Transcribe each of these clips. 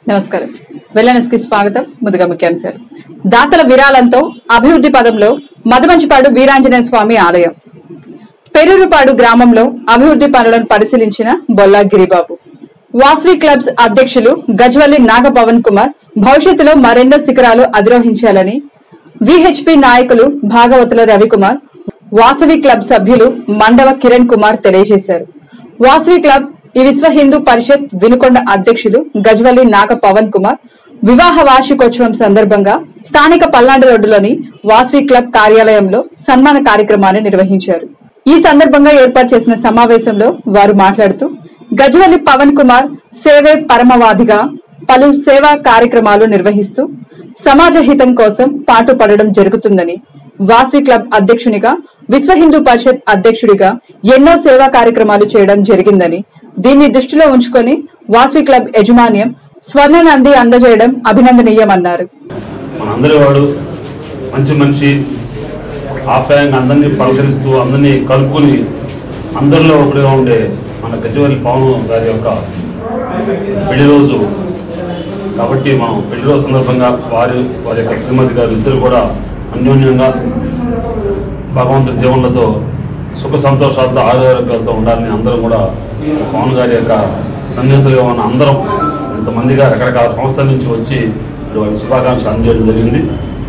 నమస్కారం వెల్లనెస్ కి స్వాగతం ముందుగా ముఖ్యాంశాలు దాతల విరాళంతో అభివృద్ధి పదంలో మదమంచిపాడు వీరాంజనేయ స్వామి ఆలయం పెరూరుపాడు గ్రామంలో అభివృద్ధి పనులను పరిశీలించిన బొల్లా గిరిబాబు వాస్వి క్లబ్స్ అధ్యక్షులు గజ్వల్లి నాగ పవన్ కుమార్ భవిష్యత్తులో మరెన్నో శిఖరాలు అధిరోహించాలని విహెచ్పి నాయకులు భాగవతుల రవికుమార్ వాసవి క్లబ్ సభ్యులు మండవ కిరణ్ కుమార్ తెలియజేశారు వాసవి క్లబ్ ఈ విశ్వ హిందూ పరిషత్ వినుకొండ అధ్యక్షులు గజ్వల్లి నాగ పవన్ కుమార్ వివాహ వార్షికోత్సవం సందర్భంగా స్థానిక పల్నాడు రోడ్డులోని వాసవి క్లబ్ కార్యాలయంలో సన్మాన కార్యక్రమాన్ని నిర్వహించారు ఈ సందర్భంగా ఏర్పాటు చేసిన సమావేశంలో వారు మాట్లాడుతూ గజవల్లి పవన్ కుమార్ సేవే పరమవాదిగా పలు సేవా కార్యక్రమాలు నిర్వహిస్తూ సమాజ హితం కోసం పాటుపడడం జరుగుతుందని వాసవి క్లబ్ అధ్యక్షునిగా విశ్వ హిందూ పరిషత్ అధ్యక్షుడిగా ఎన్నో సేవా కార్యక్రమాలు చేయడం జరిగిందని దీన్ని దృష్టిలో ఉంచుకొని వాసవి క్లబ్ యజమాన్యం స్వర్ణ నంది అందజేయడం అభినందనీయమన్నారు మనందరి వాడు మంచి మనిషి ఆప్యాయంగా అందరినీ పలకరిస్తూ అందరినీ కలుపుకొని అందరిలో ఒకటిగా ఉండే మన గజవల్లి పవన్ గారి యొక్క పెళ్లి రోజు కాబట్టి మనం పెళ్లి రోజు సందర్భంగా వారి వారి యొక్క శ్రీమతి గారు ఇద్దరు కూడా అన్యోన్యంగా భగవంతుడి దేవుళ్ళతో సుఖ సంతోషాలతో ఆరోగ్యాలతో ఉండాలని అందరం కూడా పవన్ గారి యొక్క సన్నిహితులుగా ఉన్న అందరం ఇంతమందిగా రకరకాల సంస్థల నుంచి వచ్చి వారి శుభాకాంక్షలు అందజేయడం జరిగింది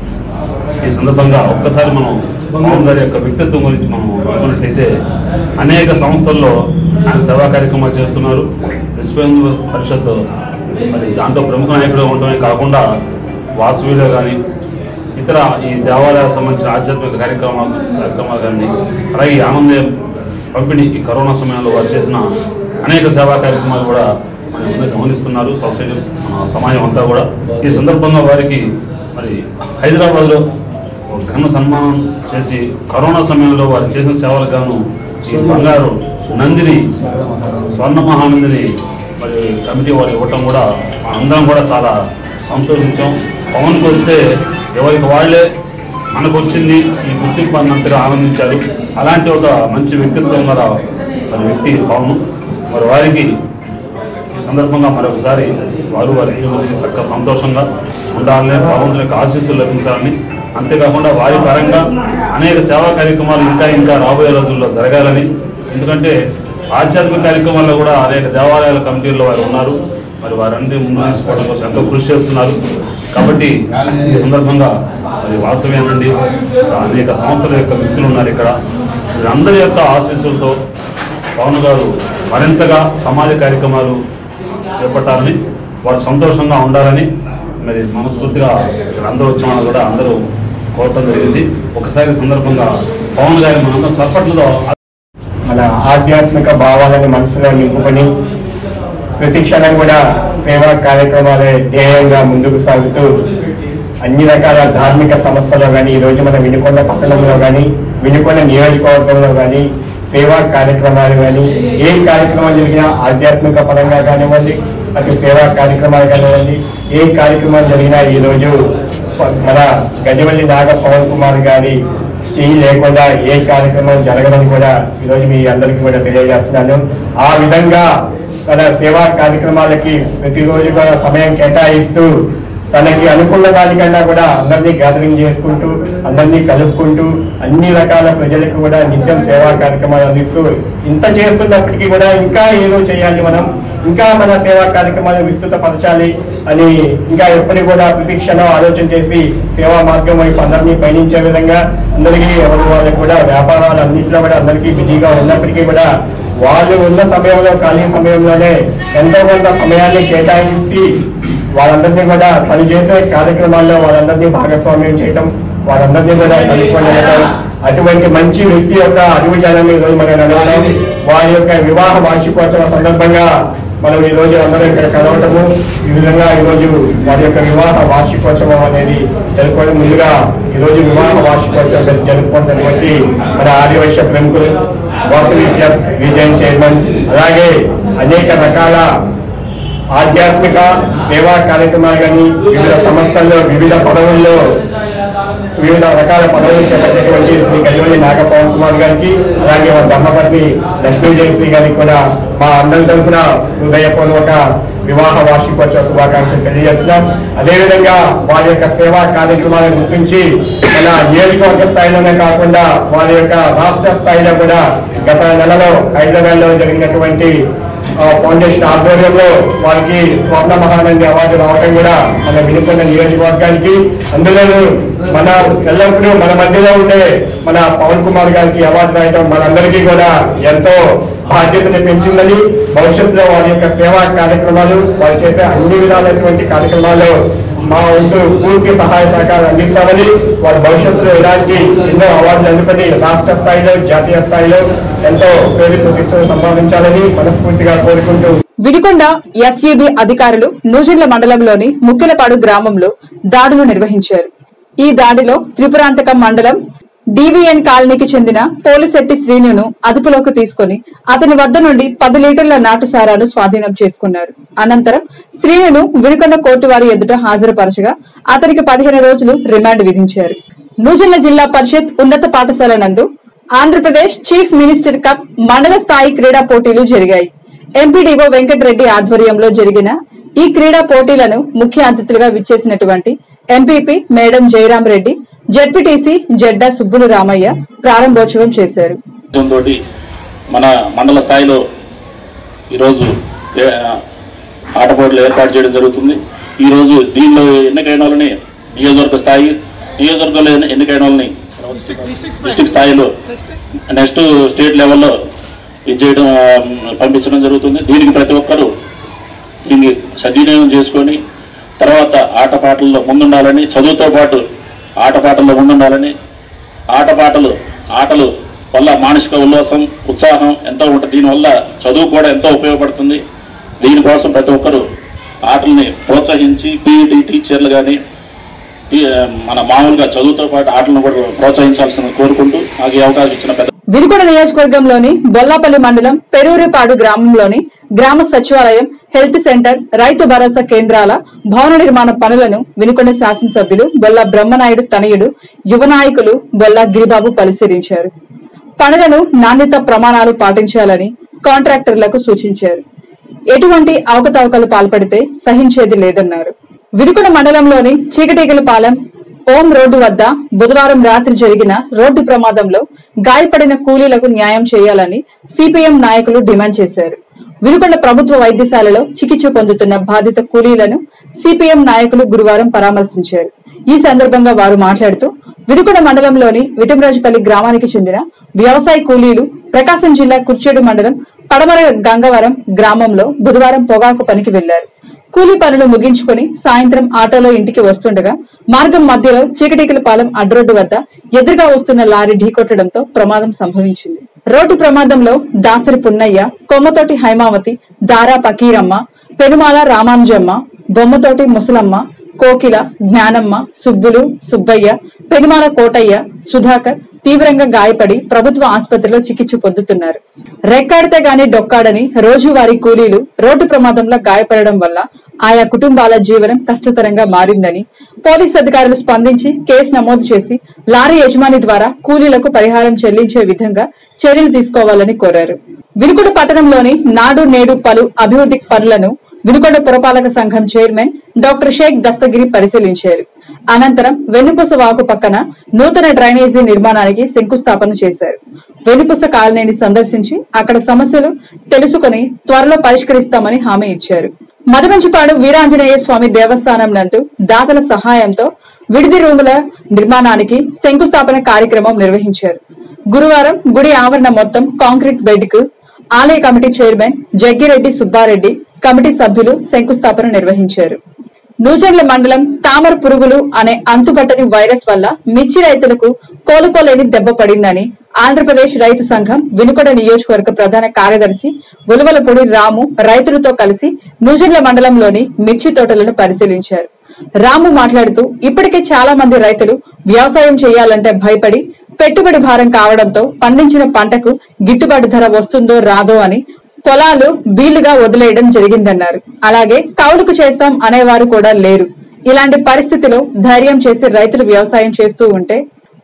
ఈ సందర్భంగా ఒక్కసారి మనం పవన్ గారి యొక్క వ్యక్తిత్వం గురించి మనం అనుకున్నట్టయితే అనేక సంస్థల్లో ఆయన సేవా కార్యక్రమాలు చేస్తున్నారు విశ్వ హిందూ పరిషత్ మరి దాంట్లో ప్రముఖ నాయకుడు ఉండటమే కాకుండా వాసవిలో కానీ ఇతర ఈ దేవాలయాలకు సంబంధించిన ఆధ్యాత్మిక కార్యక్రమాలు కార్యక్రమాలు కానీ అలాగే ఈ ఆనంద పంపిణీ ఈ కరోనా సమయంలో వారు చేసిన అనేక సేవా కార్యక్రమాలు కూడా మనం అందరూ గమనిస్తున్నారు సొసైటీ మన సమాజం అంతా కూడా ఈ సందర్భంగా వారికి మరి హైదరాబాద్లో ఒక ఘన సన్మానం చేసి కరోనా సమయంలో వారు చేసిన సేవలకు గాను ఈ బంగారు నందిని స్వర్ణ మహానందిని మరి కమిటీ వారు ఇవ్వటం కూడా అందరం కూడా చాలా సంతోషించాం పవన్కి వస్తే ఎవరికి వాళ్ళే మనకు వచ్చింది ఈ గుర్తింపు అన్నంతగా ఆనందించారు అలాంటి ఒక మంచి వ్యక్తిత్వం గల మరి వ్యక్తి పవన్ మరి వారికి ఈ సందర్భంగా మరొకసారి వారు వారి శ్రీమతికి చక్క సంతోషంగా ఉండాలని భగవంతుని యొక్క ఆశీస్సులు లభించాలని అంతేకాకుండా వారి పరంగా అనేక సేవా కార్యక్రమాలు ఇంకా ఇంకా రాబోయే రోజుల్లో జరగాలని ఎందుకంటే ఆధ్యాత్మిక కార్యక్రమాల్లో కూడా అనేక దేవాలయాల కమిటీల్లో వారు ఉన్నారు మరి వారన్నీ ముందు తీసుకోవడం కోసం ఎంతో కృషి చేస్తున్నారు కాబట్టి ఈ సందర్భంగా మరి వాసవేనండి అనేక సంస్థల యొక్క వ్యక్తులు ఉన్నారు ఇక్కడ వీరందరి యొక్క ఆశీస్సులతో పవన్ గారు మరింతగా సమాజ కార్యక్రమాలు చేపట్టాలని వారు సంతోషంగా ఉండాలని మరి మనస్ఫూర్తిగా ఇక్కడ అందరూ వచ్చామని కూడా అందరూ కోరటం జరిగింది ఒకసారి ఈ సందర్భంగా పవన్ గారి మనందరం చప్పట్లతో మన ఆధ్యాత్మిక భావాలను మనసులో నింపుకొని ప్రతి క్షణం కూడా సేవా కార్యక్రమాలే ధ్యేయంగా ముందుకు సాగుతూ అన్ని రకాల ధార్మిక సంస్థలో కానీ ఈ రోజు మన వినుకొండ పట్టణంలో కానీ వినుకొండ నియోజకవర్గంలో కానీ సేవా కార్యక్రమాలు కానీ ఏ కార్యక్రమం జరిగినా ఆధ్యాత్మిక పరంగా కానివ్వండి అటు సేవా కార్యక్రమాలు కానివ్వండి ఏ కార్యక్రమం జరిగినా ఈ రోజు మన గజవల్లి నాగ పవన్ కుమార్ గారి చెయ్యి లేకుండా ఏ కార్యక్రమం జరగదని కూడా ఈరోజు మీ అందరికీ కూడా తెలియజేస్తున్నాను ఆ విధంగా తన సేవా కార్యక్రమాలకి ప్రతిరోజు కూడా సమయం కేటాయిస్తూ తనకి అనుకున్న దానికన్నా కూడా అందరినీ గ్యాదరింగ్ చేసుకుంటూ అందరినీ కలుపుకుంటూ అన్ని రకాల ప్రజలకు కూడా నిత్యం సేవా కార్యక్రమాలు అందిస్తూ ఇంత చేస్తున్నప్పటికీ కూడా ఇంకా ఏదో చేయాలి మనం ఇంకా మన సేవా కార్యక్రమాలు విస్తృతపరచాలి అని ఇంకా ఎప్పటికి కూడా ప్రతి క్షణం ఆలోచన చేసి సేవా మార్గం వైపు అందరినీ పయనించే విధంగా అందరికీ ఎవరి వాళ్ళకి కూడా వ్యాపారాలు అన్నింటిలో కూడా అందరికీ బిజీగా ఉన్నప్పటికీ కూడా వాళ్ళు ఉన్న సమయంలో ఖాళీ సమయంలోనే ఎంతో కొంత సమయాన్ని కేటాయించి వాళ్ళందరినీ కూడా పని చేసే కార్యక్రమాల్లో వాళ్ళందరినీ భాగస్వామ్యం చేయటం వాళ్ళందరినీ కూడా కలుపుకొని వెళ్ళడం అటువంటి మంచి వ్యక్తి యొక్క అడుగు జనాన్ని ఈరోజు మనం నడవడం వారి యొక్క వివాహ వార్షికోత్సవ సందర్భంగా మనం ఈ రోజు అందరం ఇక్కడ కలవటము ఈ విధంగా ఈ రోజు వారి యొక్క వివాహ వార్షికోత్సవం అనేది జరుపుకోవడం ముందుగా ఈ రోజు వివాహ వార్షికోత్సవం జరు- జరుపుకుంటున్నటువంటి మన ఆదివైశ్య ప్రముఖులు వాసవి క్లబ్ విజయన్ చైర్మన్ అలాగే అనేక రకాల ఆధ్యాత్మిక సేవా కార్యక్రమాలు కానీ వివిధ సంస్థల్లో వివిధ పదవుల్లో వివిధ రకాల పదవులు చేపట్టేటువంటి శ్రీ గజవల్లి నాగ పవన్ కుమార్ గారికి అలాగే వారి ధర్మపత్ని లక్ష్మీ జయశ్రీ గారికి కూడా మా అందరి తరఫున హృదయపూర్వక వివాహ వార్షికోత్సవ శుభాకాంక్షలు తెలియజేస్తున్నాం అదేవిధంగా వారి యొక్క సేవా కార్యక్రమాలను గుర్తించి మన నియోజకవర్గ స్థాయిలోనే కాకుండా వారి యొక్క రాష్ట్ర స్థాయిలో కూడా గత నెలలో హైదరాబాద్ లో జరిగినటువంటి ఆ, ఫౌండేషన్ ఆధ్వర్యంలో వారికి స్వర్ణ మహానంది అవార్డు రావడం కూడా మన వినుకొండ నియోజకవర్గానికి అందులోనూ మన ఎల్లప్పుడూ మన మధ్యలో ఉండే మన పవన్ కుమార్ గారికి అవార్డు రాయడం మనందరికీ కూడా ఎంతో బాధ్యతని పెంచిందని భవిష్యత్తులో వారి యొక్క సేవా కార్యక్రమాలు వారు చేసే అన్ని విధాలైనటువంటి కార్యక్రమాలు మా వంతు పూర్తి సహాయ సహకారం అందిస్తామని వారి భవిష్యత్తులో ఇలాంటి ఎన్నో అవార్డులు అందుకొని రాష్ట్ర స్థాయిలో జాతీయ స్థాయిలో ఎంతో పేరు ప్రతిష్టలు సంపాదించాలని మనస్ఫూర్తిగా కోరుకుంటూ విడికొండ ఎస్ఈబి అధికారులు నూజిండ్ల మండలంలోని ముక్కెలపాడు గ్రామంలో దాడులు నిర్వహించారు ఈ దాడిలో త్రిపురాంతకం మండలం డివిఎన్ కాలనీకి చెందిన పోలిశెట్టి శ్రీనును అదుపులోకి తీసుకుని అతని వద్ద నుండి పది లీటర్ల నాటు సారాను స్వాధీనం చేసుకున్నారు అనంతరం శ్రీనును వినుకొండ కోర్టు వారి ఎదుట హాజరుపరచగా అతనికి పదిహేను రోజులు రిమాండ్ విధించారు నూజిండ్ల జిల్లా పరిషత్ ఉన్నత పాఠశాల నందు ఆంధ్రప్రదేశ్ చీఫ్ మినిస్టర్ కప్ మండల స్థాయి క్రీడా పోటీలు జరిగాయి ఎంపీడీఓ వెంకటరెడ్డి ఆధ్వర్యంలో జరిగిన ఈ క్రీడా పోటీలను ముఖ్య అతిథులుగా విచ్చేసినటువంటి MPP madam Jayaram Reddy ZPTC జెడ్డా సుబ్బులు రామయ్య ప్రారంభోత్సవం చేశారు తోటి మన మండల స్థాయిలో ఈరోజు ఏ- ఆటపోట్లు ఏర్పాటు చేయడం జరుగుతుంది ఈరోజు దీనిలో ఎన్నికైన వాళ్ళని నియోజకవర్గ స్థాయి నియోజకవర్గంలో ఎన్ని- ఎన్నికైన వాళ్ళని డిస్టిక్ స్థాయిలో నెక్స్ట్ స్టేట్ లెవెల్లో ఇది చేయడం ఆ, పంపించడం జరుగుతుంది దీనికి ప్రతి ఒక్కరూ దీన్ని సద్వినియోగం చేసుకొని తర్వాత ఆటపాటల్లో ముందుండాలని చదువుతో పాటు ఆటపాటల్లో ముందుండాలని ఆటపాటలు ఆటలు వల్ల మానసిక ఉల్లాసం ఉత్సాహం ఎంతో ఉంటుంది దీనివల్ల చదువు కూడా ఎంతో ఉపయోగపడుతుంది దీనికోసం ప్రతి ఒక్కరూ ఆటల్ని ప్రోత్సహించి పీఈటీ టీచర్లు కానీ మన మామూలుగా చదువుతో పాటు ఆటలను కూడా ప్రోత్సహించాల్సిన కోరుకుంటూ నాకు ఈ అవకాశం ఇచ్చిన పెద్ద వినుకొండ నియోజకవర్గంలోని బొల్లాపల్లి మండలం పెరూరిపాడు గ్రామంలోని గ్రామ సచివాలయం హెల్త్ సెంటర్ రైతు భరోసా కేంద్రాల భవన నిర్మాణ పనులను వినుకొండ శాసనసభ్యులు బొల్లా బ్రహ్మనాయుడు తనయుడు యువ నాయకులు బొల్లా గిరిబాబు పరిశీలించారు పనులను నాణ్యత ప్రమాణాలు పాటించాలని కాంట్రాక్టర్లకు సూచించారు ఎటువంటి అవకతవకలు పాల్పడితే సహించేది లేదన్నారు వినుకొండ మండలంలోని చీకటీగలపాలెం ఓం రోడ్డు వద్ద బుధవారం రాత్రి జరిగిన రోడ్డు ప్రమాదంలో గాయపడిన కూలీలకు న్యాయం చేయాలని సిపిఎం నాయకులు డిమాండ్ చేశారు వినుకొండ ప్రభుత్వ వైద్యశాలలో చికిత్స పొందుతున్న బాధిత కూలీలను సిపిఎం నాయకులు గురువారం పరామర్శించారు ఈ సందర్భంగా వారు మాట్లాడుతూ వినుకొండ మండలంలోని విటమరాజుపల్లి గ్రామానికి చెందిన వ్యవసాయ కూలీలు ప్రకాశం జిల్లా కుర్చేడు మండలం పడమర గంగవరం గ్రామంలో బుధవారం పొగాకు పనికి వెళ్లారు కూలీ పనులు ముగించుకుని సాయంత్రం ఆటోలో ఇంటికి వస్తుండగా మార్గం మధ్యలో చీకటికలపాలెం అడ్రోడ్డు వద్ద ఎదురుగా వస్తున్న లారీ ఢీకొట్టడంతో ప్రమాదం సంభవించింది రోడ్డు ప్రమాదంలో దాసరి పున్నయ్య కొమ్మతోటి హైమావతి దారా పకీరమ్మ పెనుమాల రామాంజమ్మ బొమ్మతోటి ముసలమ్మ కోకిల జ్ఞానమ్మ సుబ్బులు సుబ్బయ్య పెనుమాల కోటయ్య సుధాకర్ తీవ్రంగా గాయపడి ప్రభుత్వ ఆసుపత్రిలో చికిత్స పొందుతున్నారు రెక్కాడితే గాని డొక్కాడని రోజువారీ కూలీలు రోడ్డు ప్రమాదంలో గాయపడడం వల్ల ఆయా కుటుంబాల జీవనం కష్టతరంగా మారిందని పోలీస్ అధికారులు స్పందించి కేసు నమోదు చేసి లారీ యజమాని ద్వారా కూలీలకు పరిహారం చెల్లించే విధంగా చర్యలు తీసుకోవాలని కోరారు వినుకొండ పట్టణంలోని నాడు నేడు పలు అభివృద్ధి పనులను వినుకొండ పురపాలక సంఘం చైర్మన్ డాక్టర్ షేక్ దస్తగిరి పరిశీలించారు అనంతరం వెన్నుపూస వాకు పక్కన నూతన డ్రైనేజీ నిర్మాణానికి శంకుస్థాపన చేశారు వెన్నుపూస కాలనీని సందర్శించి అక్కడ సమస్యలు తెలుసుకుని త్వరలో పరిష్కరిస్తామని హామీ ఇచ్చారు మదమంచిపాడు వీరాంజనేయ స్వామి దేవస్థానం నందు దాతల సహాయంతో విడిది రూముల నిర్మాణానికి శంకుస్థాపన కార్యక్రమం నిర్వహించారు గురువారం గుడి ఆవరణ మొత్తం కాంక్రీట్ బెడ్ కు ఆలయ committee chairman Jaggireddy Subbareddy committee సభ్యులు శంకుస్థాపన నిర్వహించారు నూజెండ్ల మండలం తామర పురుగులు అనే అంతుపట్టని వైరస్ వల్ల మిర్చి రైతులకు కోలుకోలేని దెబ్బ పడిందని ఆంధ్రప్రదేశ్ రైతు సంఘం వినుకొండ నియోజకవర్గ ప్రధాన కార్యదర్శి ఉలవలపూడి రాము రైతులతో కలిసి నూజెండ్ల మండలంలోని మిర్చి తోటలను పరిశీలించారు రాము మాట్లాడుతూ ఇప్పటికే చాలా మంది రైతులు వ్యవసాయం చేయాలంటే భయపడి పెట్టుబడి భారం కావడంతో పండించిన పంటకు గిట్టుబాటు ధర వస్తుందో రాదో అని పొలాలు బీలుగా వదిలేయడం జరిగిందన్నారు అలాగే కౌలుకు చేస్తాం అనేవారు కూడా లేరు ఇలాంటి పరిస్థితిలో ధైర్యం చేసి రైతులు వ్యవసాయం చేస్తూ ఉంటే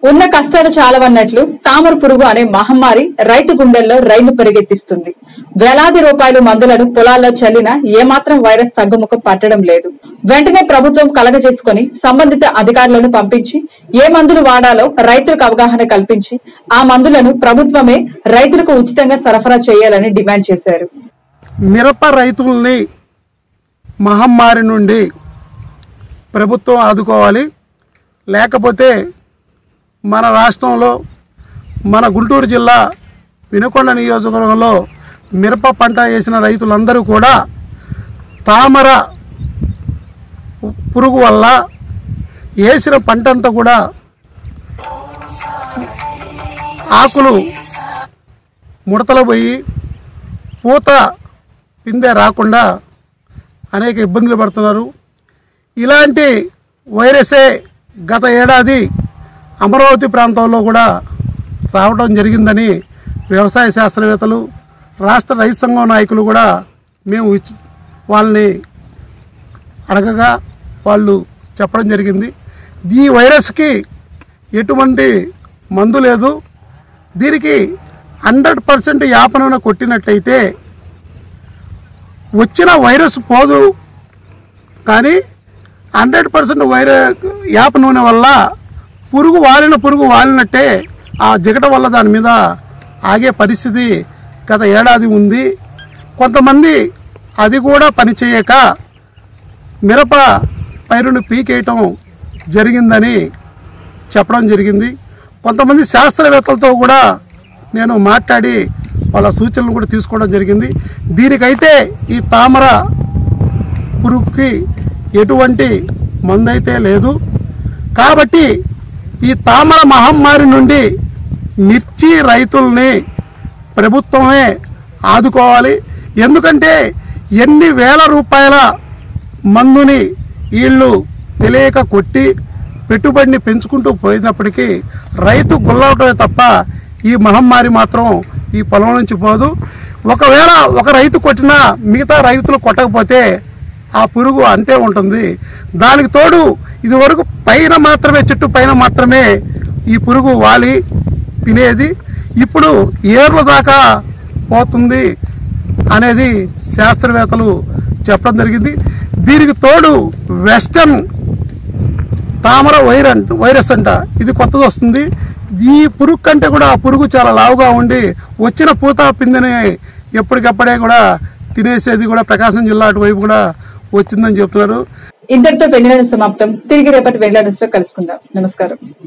ఉన్న కష్టాలు చాలవన్నట్లు తామర పురుగు అనే మహమ్మారి రైతు గుండెల్లో రైలు పరిగెత్తిస్తుంది వేలాది రూపాయలు మందులను పొలాల్లో చల్లినా ఏమాత్రం వైరస్ తగ్గుముఖం పట్టడం లేదు వెంటనే ప్రభుత్వం కలగజేసుకుని సంబంధిత అధికారులను పంపించి ఏ మందులు వాడాలో రైతులకు అవగాహన కల్పించి ఆ మందులను ప్రభుత్వమే రైతులకు ఉచితంగా సరఫరా చేయాలని డిమాండ్ చేశారు మిరప రైతుల్ని మహమ్మారి నుండి ప్రభుత్వం ఆదుకోవాలి లేకపోతే మన రాష్ట్రంలో మన గుంటూరు జిల్లా వినుకొండ నియోజకవర్గంలో మిరప పంట వేసిన రైతులందరూ కూడా తామర పురుగు వల్ల వేసిన పంట అంతా కూడా ఆకులు ముడతలు పోయి పూత పిందె రాకుండా అనేక ఇబ్బందులు పడుతున్నారు ఇలాంటి వైరసే గత ఏడాది అమరావతి ప్రాంతంలో కూడా రావడం జరిగిందని వ్యవసాయ శాస్త్రవేత్తలు రాష్ట్ర రైతు సంఘం నాయకులు కూడా మేము ఇచ్చి వాళ్ళని అడగగా వాళ్ళు చెప్పడం జరిగింది ఈ వైరస్కి ఎటువంటి మందు లేదు దీనికి హండ్రెడ్ పర్సెంట్ యాపనను కొట్టినట్లయితే వచ్చిన వైరస్ పోదు కానీ హండ్రెడ్ పర్సెంట్ వైరస్ యాప నూనె వల్ల పురుగు వాలిన పురుగు వాలినట్టే ఆ జిగట వల్ల దాని మీద ఆగే పరిస్థితి గత ఏడాది ఉంది కొంతమంది అది కూడా పనిచేయక మిరప పైరును పీకేయటం జరిగిందని చెప్పడం జరిగింది కొంతమంది శాస్త్రవేత్తలతో కూడా నేను మాట్లాడి వాళ్ళ సూచనలు కూడా తీసుకోవడం జరిగింది దీనికైతే ఈ తామర పురుగుకి ఎటువంటి మందైతే లేదు కాబట్టి ఈ తామర మహమ్మారి నుండి మిర్చి రైతుల్ని ప్రభుత్వమే ఆదుకోవాలి ఎందుకంటే ఎన్ని వేల రూపాయల మందుని వీళ్ళు తెలియక కొట్టి పెట్టుబడిని పెంచుకుంటూ పోయినప్పటికీ రైతు గుల్లవటమే తప్ప ఈ మహమ్మారి మాత్రం ఈ పొలం నుంచి పోదు ఒకవేళ ఒక రైతు కొట్టినా మిగతా రైతులు కొట్టకపోతే ఆ పురుగు అంతే ఉంటుంది దానికి తోడు ఇది వరకు పైన మాత్రమే చెట్టు పైన మాత్రమే ఈ పురుగు వాలి తినేది ఇప్పుడు ఏర్ల దాకా పోతుంది అనేది శాస్త్రవేత్తలు చెప్పడం జరిగింది దీనికి తోడు వెస్టర్న్ తామర వైరన్ వైరస్ అంట ఇది కొత్తది వస్తుంది ఈ పురుగు కంటే కూడా ఆ పురుగు చాలా లావుగా ఉండి వచ్చిన పూత పిందెని ఎప్పటికప్పుడే కూడా తినేసేది కూడా ప్రకాశం జిల్లా అటువైపు కూడా వచ్చిందని చెప్తున్నారు ఇంతటితో వెన్నెల సమాప్తం తిరిగి రేపటి వెన్నెల కలుసుకుందాం నమస్కారం